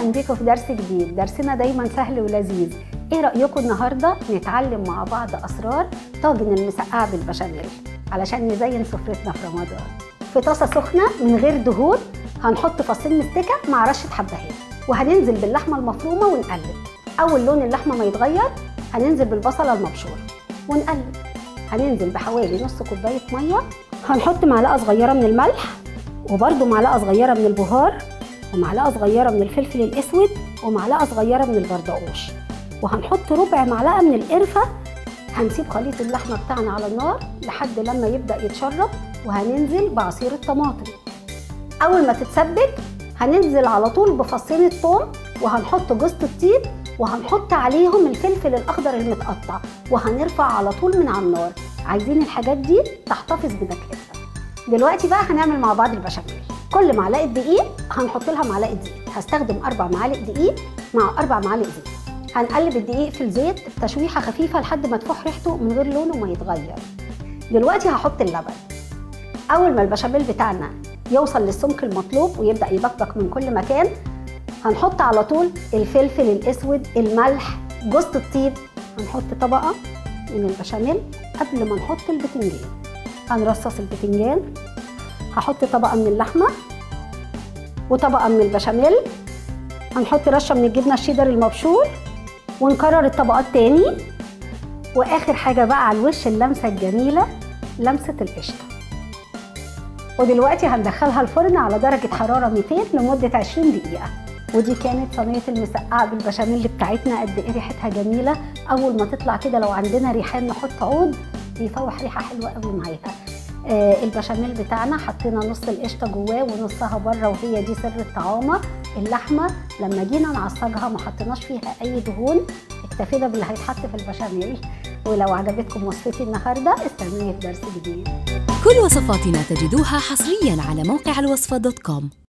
اهلا بيكم في درس جديد درسنا دايما سهل ولذيذ ايه رايكم النهارده نتعلم مع بعض اسرار طاجن المسقعه بالبشاميل علشان نزين سفرتنا في رمضان في طاسه سخنه من غير دهون هنحط فصين مستكه مع رشه حبهان وهننزل باللحمه المفرومه ونقلب اول لون اللحمه ما يتغير هننزل بالبصله المبشوره ونقلب هننزل بحوالي نص كوبايه ميه هنحط معلقه صغيره من الملح وبرده معلقه صغيره من البهار ومعلقه صغيره من الفلفل الاسود ومعلقه صغيره من البردقوش وهنحط ربع معلقه من القرفه هنسيب خليط اللحمه بتاعنا على النار لحد لما يبدا يتشرب وهننزل بعصير الطماطم اول ما تتسبك هننزل على طول بفصين الثوم وهنحط جوز الطيب وهنحط عليهم الفلفل الاخضر المتقطع وهنرفع على طول من على النار عايزين الحاجات دي تحتفظ بنكهتها دلوقتي بقى هنعمل مع بعض البشاميل كل معلقه دقيق هنحط لها معلقه دقيق هستخدم اربع معالق دقيق مع اربع معالق زيت هنقلب الدقيق في الزيت تشويحه خفيفه لحد ما تفوح ريحته من غير لونه ما يتغير دلوقتي هحط اللبن اول ما البشاميل بتاعنا يوصل للسمك المطلوب ويبدا يبقبق من كل مكان هنحط على طول الفلفل الاسود الملح جوز الطيب هنحط طبقه من البشاميل قبل ما نحط البتنجان هنرصص البتنجان هحط طبقه من اللحمه وطبقه من البشاميل هنحط رشه من الجبنه الشيدر المبشور ونكرر الطبقات تاني واخر حاجه بقى على الوش اللمسه الجميله لمسه القشطه ودلوقتي هندخلها الفرن على درجه حراره 200 لمده 20 دقيقه ودي كانت صينيه المسقعه بالبشاميل بتاعتنا قد ايه ريحتها جميله اول ما تطلع كده لو عندنا ريحان نحط عود بيفوح ريحه حلوه قوي معاها آه البشاميل بتاعنا حطينا نص القشطه جواه ونصها بره وهي دي سر الطعامه اللحمه لما جينا نعصجها ما حطيناش فيها اي دهون اكتفينا باللي هيتحط في البشاميل ولو عجبتكم وصفتي النهارده استنوني في درس جديد كل وصفاتنا تجدوها حصريا على موقع الوصفة دوت كوم